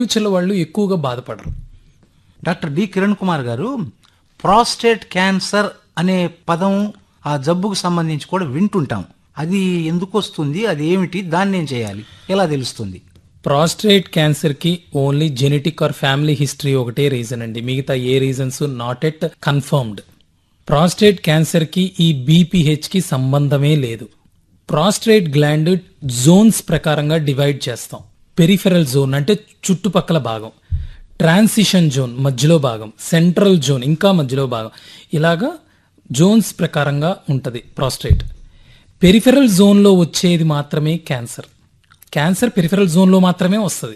ఫ్యూచర్లో వాళ్ళు ఎక్కువగా బాధపడరు doctor D Kiran Kumar garu prostate cancer అనే పదం ఆ జబ్బుకు సంబంధించి కూడా వింటుంటాం అది ఎందుకు వస్తుంది అది ఏమిటి దాన్ని ఏం చేయాలి ఎలా తెలుస్తుంది ప్రాస్ట్రేట్ క్యాన్సర్ కి only genetic or family history ఒకటే రీజన్ అండి మిగతా ఏ reasons not at confirmed prostate cancer కి ఈ బీపీహెచ్ కి సంబంధమే లేదు ప్రాస్ట్రేట్ గ్లాండ్ జోన్స్ ప్రకారంగా డివైడ్ చేస్తాం పెరిఫెరల్ జోన్ అంటే చుట్టుపక్కల భాగం ట్రాన్సిషన్ జోన్ మధ్యలో భాగం సెంట్రల్ జోన్ ఇంకా మధ్యలో భాగం ఇలాగా జోన్స్ ప్రకారంగా ఉంటుంది ప్రాస్ట్రేట్ పెరిఫెరల్ జోన్లో వచ్చేది మాత్రమే క్యాన్సర్ క్యాన్సర్ పెరిఫెరల్ జోన్లో మాత్రమే వస్తుంది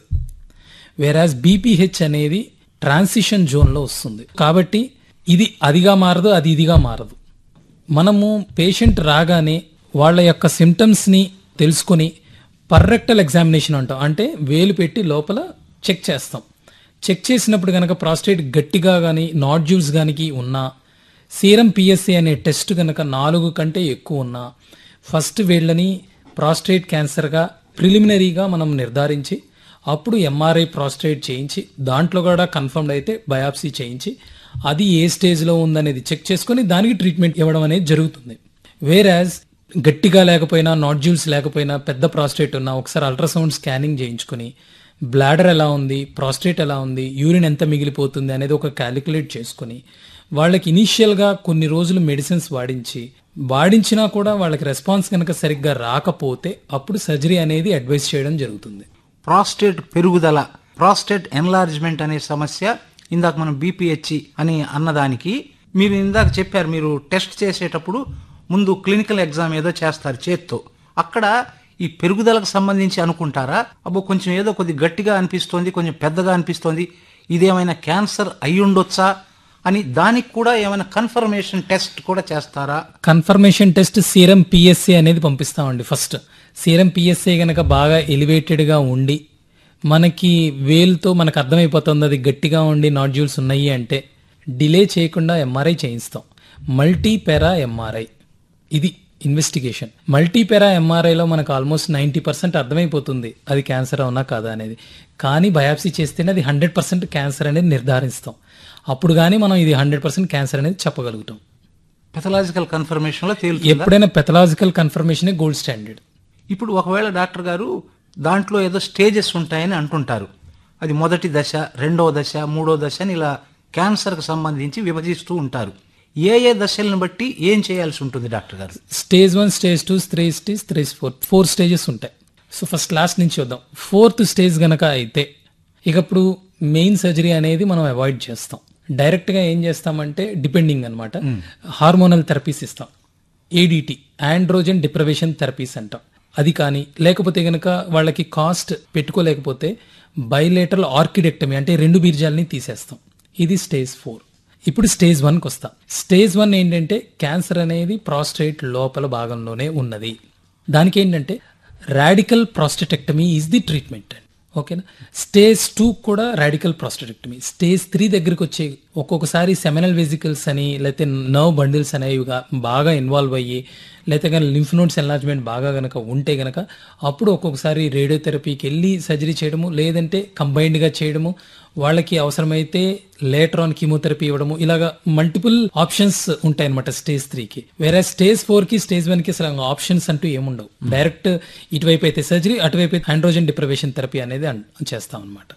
వేరాజ్ బీపీహెచ్ అనేది ట్రాన్సిషన్ జోన్లో వస్తుంది కాబట్టి ఇది అదిగా మారదు అది ఇదిగా మారదు మనము పేషెంట్ రాగానే వాళ్ళ యొక్క సిమ్టమ్స్ని తెలుసుకొని పర్రెక్టల్ ఎగ్జామినేషన్ అంటాం అంటే వేలు పెట్టి లోపల చెక్ చేస్తాం చెక్ చేసినప్పుడు కనుక ప్రాస్టేట్ గట్టిగా కానీ నాడ్యూల్స్ కానీ ఉన్నా సీరం పిఎస్సి అనే టెస్ట్ కనుక నాలుగు కంటే ఎక్కువ ఉన్నా ఫస్ట్ వీళ్ళని ప్రాస్టేట్ క్యాన్సర్గా ప్రిలిమినరీగా మనం నిర్ధారించి అప్పుడు ఎంఆర్ఐ ప్రాస్టేట్ చేయించి దాంట్లో కూడా కన్ఫర్మ్డ్ అయితే బయాప్సీ చేయించి అది ఏ స్టేజ్లో ఉందనేది చెక్ చేసుకొని దానికి ట్రీట్మెంట్ ఇవ్వడం అనేది జరుగుతుంది వేరాజ్ గట్టిగా లేకపోయినా నాడ్యూల్స్ లేకపోయినా పెద్ద ప్రాస్టేట్ ఉన్నా ఒకసారి అల్ట్రాసౌండ్ స్కానింగ్ చేయించుకొని బ్లాడర్ ఎలా ఉంది ప్రాస్టేట్ ఎలా ఉంది యూరిన్ ఎంత మిగిలిపోతుంది అనేది ఒక క్యాలిక్యులేట్ చేసుకొని వాళ్ళకి ఇనీషియల్గా కొన్ని రోజులు మెడిసిన్స్ వాడించి వాడించినా కూడా వాళ్ళకి రెస్పాన్స్ కనుక సరిగ్గా రాకపోతే అప్పుడు సర్జరీ అనేది అడ్వైస్ చేయడం జరుగుతుంది ప్రాస్టేట్ పెరుగుదల ప్రాస్టేట్ ఎన్లార్జ్మెంట్ అనే సమస్య ఇందాక మనం బీపీహెచ్ అని అన్నదానికి మీరు ఇందాక చెప్పారు మీరు టెస్ట్ చేసేటప్పుడు ముందు క్లినికల్ ఎగ్జామ్ ఏదో చేస్తారు చేత్తో అక్కడ ఈ పెరుగుదలకు సంబంధించి అనుకుంటారా అబ్బో కొంచెం ఏదో కొద్ది గట్టిగా అనిపిస్తోంది కొంచెం పెద్దగా అనిపిస్తోంది ఇదేమైనా క్యాన్సర్ అయ్యుండొచ్చా అని దానికి కూడా ఏమైనా కన్ఫర్మేషన్ టెస్ట్ కూడా చేస్తారా కన్ఫర్మేషన్ టెస్ట్ సీరం పిఎస్సి అనేది పంపిస్తామండి ఫస్ట్ సీరం పిఎస్సి గనక బాగా ఎలివేటెడ్గా ఉండి మనకి వేలుతో మనకు అర్థమైపోతుంది అది గట్టిగా ఉండి నాడ్యూల్స్ ఉన్నాయి అంటే డిలే చేయకుండా ఎంఆర్ఐ చేయిస్తాం మల్టీపెరా ఎంఆర్ఐ ఇది ఇన్వెస్టిగేషన్ మల్టీపెరా ఎంఆర్ఐలో మనకు ఆల్మోస్ట్ నైంటీ పర్సెంట్ అర్థమైపోతుంది అది క్యాన్సర్ అవునా కాదా అనేది కానీ బయాప్సీ చేస్తేనే అది హండ్రెడ్ పర్సెంట్ క్యాన్సర్ అనేది నిర్ధారిస్తాం అప్పుడు కానీ మనం ఇది హండ్రెడ్ పర్సెంట్ క్యాన్సర్ అనేది చెప్పగలుగుతాం పెథలాజికల్ కన్ఫర్మేషన్ లో తేలుతుంది ఎప్పుడైనా పెథలాజికల్ కన్ఫర్మేషన్ గోల్డ్ స్టాండర్డ్ ఇప్పుడు ఒకవేళ డాక్టర్ గారు దాంట్లో ఏదో స్టేజెస్ ఉంటాయని అంటుంటారు అది మొదటి దశ రెండో దశ మూడో దశ అని ఇలా క్యాన్సర్కి సంబంధించి విభజిస్తూ ఉంటారు ఏ ఏ దశలను బట్టి ఏం చేయాల్సి ఉంటుంది doctor garu stage one stage two stage three stage four four stages ఉంటాయి సో ఫస్ట్ లాస్ట్ నుంచి చూద్దాం ఫోర్త్ స్టేజ్ గనక అయితే ఇక ఇప్పుడు మెయిన్ సర్జరీ అనేది మనం అవాయిడ్ చేస్తాం డైరెక్ట్ గా ఏం చేస్తామంటే డిపెండింగ్ అన్నమాట హార్మోనల్ థెరపీస్ ఇస్తాం ఏడిటి ఆండ్రోజన్ డిప్రవేషన్ థెరపీస్ అంటాం అది కానీ లేకపోతే గనక వాళ్ళకి కాస్ట్ పెట్టుకోలేకపోతే బైలేటరల్ ఆర్కిడెక్టమీ అంటే రెండు బీర్జాలని తీసేస్తాం ఇది స్టేజ్ ఫోర్ ఇప్పుడు స్టేజ్ వన్కి వస్తాం స్టేజ్ వన్ ఏంటంటే క్యాన్సర్ అనేది ప్రాస్టేట్ లోపల భాగంలోనే ఉన్నది దానికి ఏంటంటే radical prostatectomy is the treatment ఓకేనా స్టేజ్ టూ కూడా రాడికల్ ప్రాస్టెటెక్టమీ స్టేజ్ త్రీ దగ్గరికి వచ్చే ఒక్కొక్కసారి సెమినల్ వెజికల్స్ అని లేకపోతే నర్వ్ బండిల్స్ అనేవి గా- బాగా ఇన్వాల్వ్ అయ్యి లేకపోతే కానీ లింఫ్ నోట్స్ ఎన్లార్జ్మెంట్ బాగా గనక ఉంటే గనక అప్పుడు ఒక్కొక్కసారి రేడియోథెరపీకి వెళ్ళి సర్జరీ చేయడము లేదంటే కంబైన్డ్గా చేయడము వాళ్ళకి అవసరమైతే లేటర్ ఆన్ కీమోథెరపీ ఇవ్వడము ఇలాగా మల్టిపుల్ ఆప్షన్స్ ఉంటాయి అనమాట స్టేజ్ త్రీకి వేరే స్టేజ్ ఫోర్ కి స్టేజ్ వన్ కి అసలు ఆప్షన్స్ అంటూ ఏముండవు డైరెక్ట్ ఇటువైపు అయితే సర్జరీ అటువైపు అయితే ఆండ్రోజన్ డిప్రవేషన్ థెరపీ అనేది అన్- చేస్తాం అనమాట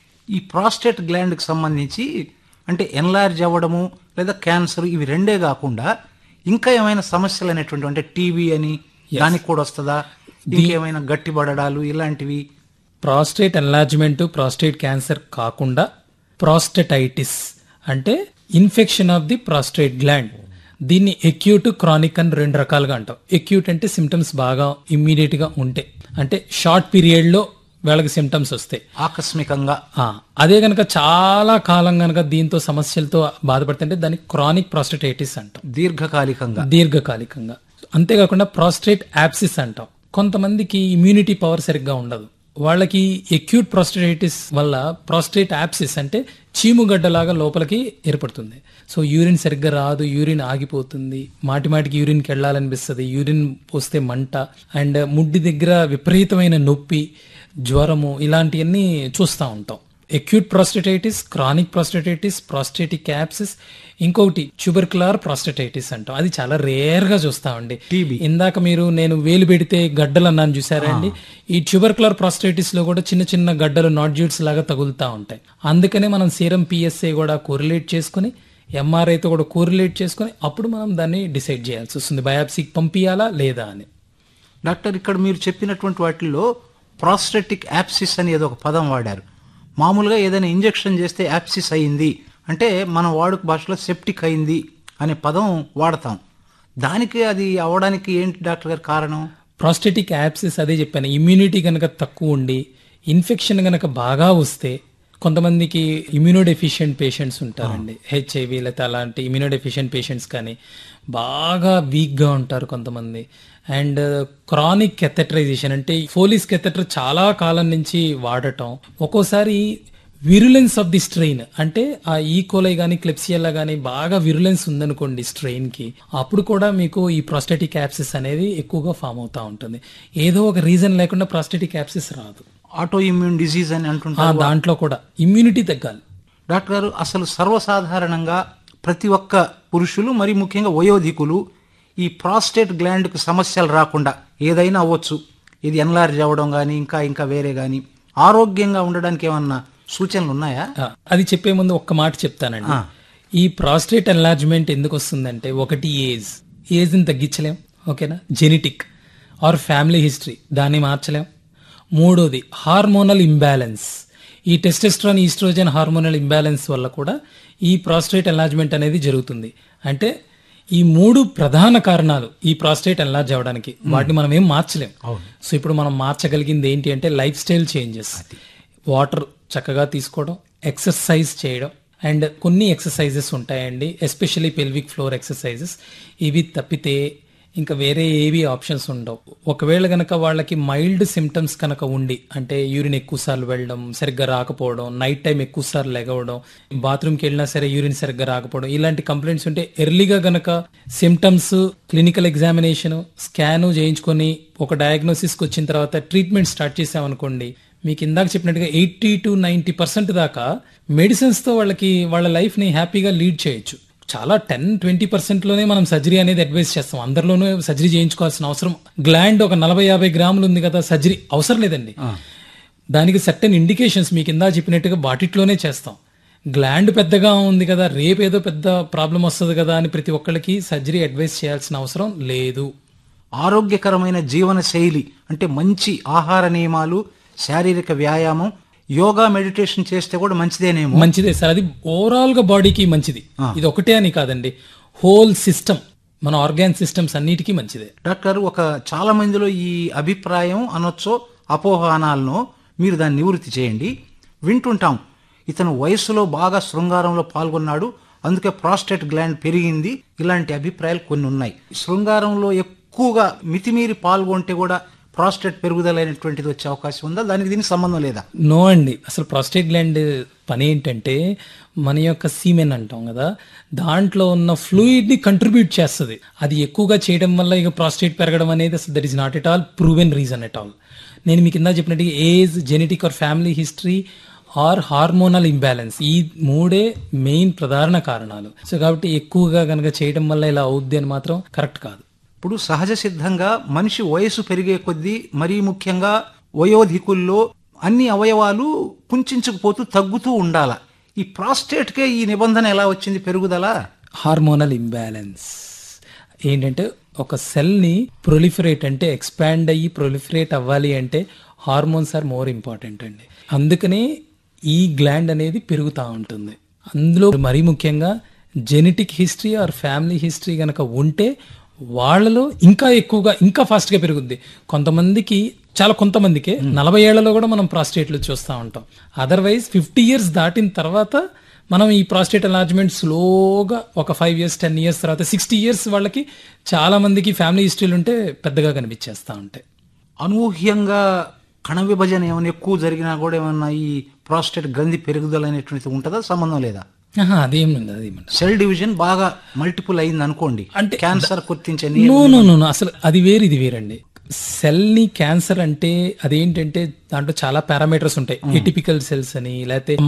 ఈ ప్రాస్టేట్ గ్లాండ్కి సంబంధించి అంటే ఎన్లార్జ్ అవ్వడము లేదా క్యాన్సర్ ఇవి రెండే కాకుండా ఇంకా ఏమైనా సమస్యలు అనేటువంటి అంటే టీబీ అని దానికి కూడా వస్తుందా ఇంకేమైనా గట్టిపడడాలు ఇలాంటివి ప్రాస్టేట్ ఎన్లార్జ్మెంట్ ప్రాస్టేట్ క్యాన్సర్ కాకుండా ప్రాస్టెటైటిస్ అంటే infection of the prostate gland దీన్ని ఎక్యూట్ క్రానిక్ అని రెండు రకాలుగా అంటాం ఎక్యూట్ అంటే సిమ్టమ్స్ బాగా ఇమ్మీడియట్ గా ఉంటే అంటే షార్ట్ పీరియడ్ లో వాళ్ళకి సిమ్టమ్స్ వస్తాయి ఆకస్మికంగా ఆ, అదే గనక చాలా కాలం గనక దీంతో సమస్యలతో బాధపడుతుంటే దాన్ని క్రానిక్ ప్రాస్టేటైటిస్ అంటాం దీర్ఘకాలికంగా దీర్ఘకాలికంగా అంతేకాకుండా ప్రాస్ట్రేట్ యాప్సిస్ అంటాం కొంతమందికి ఇమ్యూనిటీ పవర్ సరిగ్గా ఉండదు వాళ్ళకి ఎక్యూట్ ప్రాస్టేటైటిస్ వల్ల ప్రాస్టేట్ యాప్సిస్ అంటే చీముగడ్డలాగా లోపలికి ఏర్పడుతుంది సో యూరిన్ సరిగ్గా రాదు యూరిన్ ఆగిపోతుంది మాటి మాటికి యూరిన్కి వెళ్ళాలనిపిస్తుంది యూరిన్ పోస్తే మంట అండ్ ముడ్డి దగ్గర విపరీతమైన నొప్పి జ్వరము ఇలాంటివన్నీ చూస్తూ ఉంటాం acute prostatitis chronic prostatitis prostatic క్యాప్సిస్ ఇంకొకటి ట్యూబర్కులార్ ప్రాస్టటైటిస్ అంటాం అది చాలా రేర్ గా చూస్తామండి TB. ఇందాక మీరు నేను వేలు పెడితే గడ్డలు అన్నాను చూసారా అండి ఈ ట్యూబర్కులర్ ప్రాస్టైటిస్ లో కూడా చిన్న చిన్న గడ్డలు నాడ్యూల్స్ లాగా తగులుతా ఉంటాయి అందుకనే మనం సీరం పిఎస్ఏ కూడా కోరిలేట్ చేసుకుని ఎంఆర్ఐతో కూడా కోరిలేట్ చేసుకుని అప్పుడు మనం దాన్ని డిసైడ్ చేయాల్సి వస్తుంది బయాప్సీకి పంపించాలా లేదా అని డాక్టర్ ఇక్కడ మీరు చెప్పినటువంటి వాటిల్లో ప్రాస్టెటిక్ యాప్సిస్ అని ఏదో ఒక పదం వాడారు మామూలుగా ఏదైనా ఇంజెక్షన్ చేస్తే యాప్సిస్ అయింది అంటే మన వాడుక భాషలో సెప్టిక్ అయింది అనే పదం వాడతాం దానికి అది అవడానికి ఏంటి డాక్టర్ గారు కారణం ప్రాస్టెటిక్ యాప్సిస్ అదే చెప్పాను ఇమ్యూనిటీ కనుక తక్కువ ఉండి ఇన్ఫెక్షన్ కనుక బాగా వస్తే కొంతమందికి ఇమ్యూనోడెఫిషియెంట్ పేషెంట్స్ ఉంటారండి హెచ్ఐవి లేకపోతే అలాంటి ఇమ్యూనోడెఫిషియెంట్ పేషెంట్స్ కానీ బాగా వీక్గా ఉంటారు కొంతమంది అండ్ క్రానిక్ కెథెటరైజేషన్ అంటే ఫోలిస్ కెథెటర్ చాలా కాలం నుంచి వాడటం ఒక్కోసారి విరులెన్స్ ఆఫ్ ది స్ట్రెయిన్ అంటే ఆ ఈకోలై కానీ క్లెప్సియల్లా కానీ బాగా విరులెన్స్ ఉందనుకోండి స్ట్రెయిన్ కి అప్పుడు కూడా మీకు ఈ ప్రాస్టెటిక్ యాప్సిస్ అనేది ఎక్కువగా ఫామ్ అవుతా ఉంటుంది ఏదో ఒక రీజన్ లేకుండా ప్రాస్టెటిక్ యాప్సిస్ రాదు ఆటో ఇమ్యూన్ డిజీజ్ అని ఆ అంటుంటారు దాంట్లో కూడా ఇమ్యూనిటీ తగ్గాలి డాక్టర్ గారు అసలు సర్వసాధారణంగా ప్రతి ఒక్క పురుషులు మరి ముఖ్యంగా వయోధికులు ఈ ప్రాస్టేట్ గ్లాండ్కు సమస్యలు రాకుండా ఏదైనా అవ్వచ్చు ఇది ఎన్లార్జ్ అవ్వడం కానీ ఇంకా ఇంకా వేరే కానీ ఆరోగ్యంగా ఉండడానికి ఏమన్నా సూచనలు ఉన్నాయా ఆ, అది చెప్పే ముందు ఒక్క మాట చెప్తానండి ఆ. ఈ ప్రాస్టేట్ ఎన్లార్జ్మెంట్ ఎందుకు వస్తుందంటే ఒకటి ఏజ్ ఏజ్ని తగ్గించలేం ఓకేనా జెనెటిక్ ఆర్ ఫ్యామిలీ హిస్టరీ దాన్ని మార్చలేం మూడోది హార్మోనల్ ఇంబ్యాలెన్స్ ఈ టెస్టెస్ట్రాన్ ఈస్ట్రోజన్ హార్మోనల్ ఇంబ్యాలెన్స్ వల్ల కూడా ఈ ప్రాస్టేట్ ఎన్లార్జ్మెంట్ అనేది జరుగుతుంది అంటే ఈ మూడు ప్రధాన కారణాలు ఈ ప్రాస్టేట్ ఎన్లార్జ్ అవ్వడానికి వాటిని మనం ఏం మార్చలేం సో ఇప్పుడు మనం మార్చగలిగింది ఏంటి అంటే లైఫ్ స్టైల్ చేంజెస్ వాటర్ చక్కగా తీసుకోవడం ఎక్సర్సైజ్ చేయడం అండ్ కొన్ని ఎక్సర్సైజెస్ ఉంటాయండి ఎస్పెషల్లీ పెల్విక్ ఫ్లోర్ ఎక్సర్సైజెస్ ఇవి తప్పితే ఇంకా వేరే ఏవి ఆప్షన్స్ ఉండవు ఒకవేళ గనక వాళ్ళకి మైల్డ్ సిమ్టమ్స్ కనుక ఉండి అంటే యూరిన్ ఎక్కువసార్లు వెళ్ళడం సరిగ్గా రాకపోవడం నైట్ టైం ఎక్కువసార్లు లెగవడం బాత్రూమ్కి వెళ్ళినా సరే యూరిన్ సరిగ్గా రాకపోవడం ఇలాంటి కంప్లైంట్స్ ఉంటే ఎర్లీగా గనక సిమ్టమ్స్ క్లినికల్ ఎగ్జామినేషన్ స్కాన్ చేయించుకొని ఒక డయాగ్నోసిస్కి వచ్చిన తర్వాత ట్రీట్మెంట్ స్టార్ట్ చేసామనుకోండి మీకు ఇందాక చెప్పినట్టుగా ఎయిటీ టు నైంటీ పర్సెంట్ దాకా మెడిసిన్స్తో వాళ్ళకి వాళ్ళ లైఫ్ని హ్యాపీగా లీడ్ చేయొచ్చు చాలా టెన్ ట్వంటీ లోనే మనం సర్జరీ అనేది అడ్వైస్ చేస్తాం అందరిలోనూ సర్జరీ చేయించుకోవాల్సిన అవసరం గ్లాండ్ ఒక నలభై యాభై గ్రాములు ఉంది కదా సర్జరీ అవసరం లేదండి దానికి సర్టెన్ ఇండికేషన్స్ మీకు ఇందా చెప్పినట్టుగా వాటిట్లోనే చేస్తాం గ్లాండ్ పెద్దగా ఉంది కదా రేపు ఏదో పెద్ద ప్రాబ్లం వస్తుంది కదా అని ప్రతి ఒక్కరికి సర్జరీ అడ్వైస్ చేయాల్సిన అవసరం లేదు ఆరోగ్యకరమైన జీవన శైలి అంటే మంచి ఆహార నియమాలు శారీరక వ్యాయామం యోగా మెడిటేషన్ చేస్తే కూడా మంచిదేనేమో మంచిదే సార్ అది ఓవరాల్ గా బాడీకి మంచిది ఇది ఒకటే అని కాదండి హోల్ సిస్టమ్ మన ఆర్గాన్ సిస్టమ్స్ అన్నిటికీ మంచిదే డాక్టర్ ఒక చాలా మందిలో ఈ అభిప్రాయం అనొచ్చో అపోహ అనాలనో మీరు దాన్ని నివృత్తి చేయండి వింటుంటాం ఇతను వయసులో బాగా శృంగారంలో పాల్గొన్నాడు అందుకే ప్రాస్టేట్ గ్లాండ్ పెరిగింది ఇలాంటి అభిప్రాయాలు కొన్ని ఉన్నాయి శృంగారంలో ఎక్కువగా మితిమీరి పాల్గొంటే కూడా ప్రాస్టేట్ పెరుగుదల అనేటువంటిది వచ్చే అవకాశం ఉందా దానికి దీనికి సంబంధం లేదా నో అండి అసలు ప్రాస్టేట్ గ్లాండ్ పని ఏంటంటే మన యొక్క సీమెన్ అంటాం కదా దాంట్లో ఉన్న ఫ్లూయిడ్ ని కంట్రిబ్యూట్ చేస్తుంది అది ఎక్కువగా చేయడం వల్ల ఇక ప్రాస్టేట్ పెరగడం అనేది అసలు that is not at all proven reason at all నేను మీకు కింద చెప్పినట్టుగా age genetic or family history or hormonal imbalance ఈ మూడే మెయిన్ ప్రధాన కారణాలు సో కాబట్టి ఎక్కువగా కనుక చేయడం వల్ల ఇలా అవుద్ది అని మాత్రం కరెక్ట్ కాదు ఇప్పుడు సహజ సిద్ధంగా మనిషి వయసు పెరిగే కొద్దీ మరీ ముఖ్యంగా వయోధికుల్లో అన్ని అవయవాలు కుంచుకుపోతూ తగ్గుతూ ఉండాల ఈ ప్రాస్టేట్కే ఈ నిబంధన ఎలా వచ్చింది పెరుగుదల హార్మోనల్ ఇంబ్యాలెన్స్ ఏంటంటే ఒక సెల్ని ప్రొలిఫరేట్ అంటే ఎక్స్పాండ్ అయ్యి ప్రొలిఫరేట్ అవ్వాలి అంటే హార్మోన్స్ ఆర్ మోర్ ఇంపార్టెంట్ అండి అందుకనే ఈ గ్లాండ్ అనేది పెరుగుతూ ఉంటుంది అందులో మరీ ముఖ్యంగా genetic history or family history కనుక ఉంటే వాళ్ళలో ఇంకా ఎక్కువగా ఇంకా ఫాస్ట్ గా పెరుగుద్ది కొంతమందికి చాలా కొంతమందికి నలభై ఏళ్లలో కూడా మనం ప్రాస్టేట్లు చూస్తూ ఉంటాం అదర్వైజ్ ఫిఫ్టీ ఇయర్స్ దాటిన తర్వాత మనం ఈ ప్రాస్టేట్ ఎన్లార్జ్మెంట్ స్లోగా ఒక ఫైవ్ ఇయర్స్ టెన్ ఇయర్స్ తర్వాత సిక్స్టీ ఇయర్స్ వాళ్ళకి చాలా మందికి ఫ్యామిలీ హిస్టరీలు ఉంటే పెద్దగా కనిపించేస్తా ఉంటాయి అనూహ్యంగా కణ విభజన ఏమైనా ఎక్కువ జరిగినా కూడా ఏమన్నా ఈ ప్రాస్టేట్ గ్రంథి పెరుగుదల అనేటువంటిది ఉంటుందా సంబంధం లేదా ఆహా, అదేం ఉండదు అదేం ఉండదు సెల్ డివిజన్ బాగా మల్టిపుల్ అయింది అనుకోండి అంటే క్యాన్సర్ గుర్తించే నో నో నో నో, అసలు అది వేరు ఇది వేరండి సెల్ ని క్యాన్సర్ అంటే అదేంటంటే దాంట్లో చాలా పారామీటర్స్ ఉంటాయి ఎటిపికల్ సెల్స్ అని లేకపోతే